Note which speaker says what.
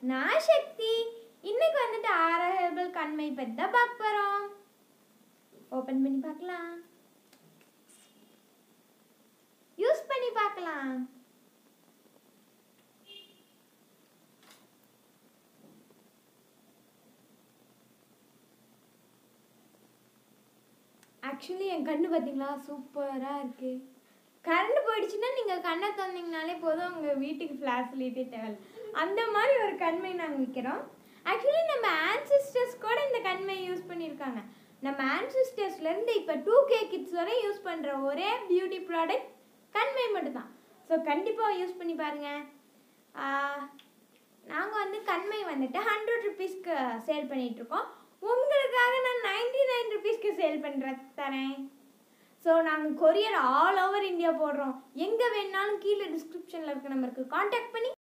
Speaker 1: நான் சக்தி இன்னைக்கு வந்துட்டு ஆரா ஹெர்பல் கண்மை பற்றி தான் பார்க்க போகிறோம் ஓப்பன் பண்ணி பார்க்கலாம் யூஸ் பண்ணி பார்க்கலாம் ஆக்சுவலி என் கண்ணு பார்த்தீங்களா சூப்பராக இருக்குது கரண்ட் போயிடுச்சுன்னா நீங்கள் கண்ணை திறந்தீங்கனாலே போதும் உங்கள் வீட்டுக்கு ஃப்ளாஷ் லைட்டே தேவை அந்த மாதிரி ஒரு கண்மை நாங்கள் விற்கிறோம் ஆக்சுவலி நம்ம ஆன்சிஸ்டர்ஸ் கூட இந்த கண்மை யூஸ் பண்ணியிருக்காங்க நம்ம ஆன்சிஸ்டர்ஸ்லேருந்து இப்போ டூ கே கிட்ஸ் வரை யூஸ் பண்ணுற ஒரே பியூட்டி ப்ராடக்ட் கண்மை மட்டும்தான் ஸோ கண்டிப்பாக யூஸ் பண்ணி பாருங்கள் நாங்கள் வந்து கண்மை வந்துட்டு ஹண்ட்ரட் ருபீஸ்க்கு சேல் பண்ணிகிட்ருக்கோம் உங்களுக்காக நான் நைன்டி நைன் ருபீஸ்க்கு சேல் பண்ணுற தரேன் ஸோ நாங்கள் கொரியர் ஆல் ஓவர் இந்தியா போடுறோம் எங்கே வேணாலும் கீழே டிஸ்கிரிப்ஷனில் இருக்க நம்பருக்கு காண்டாக்ட் பண்ணி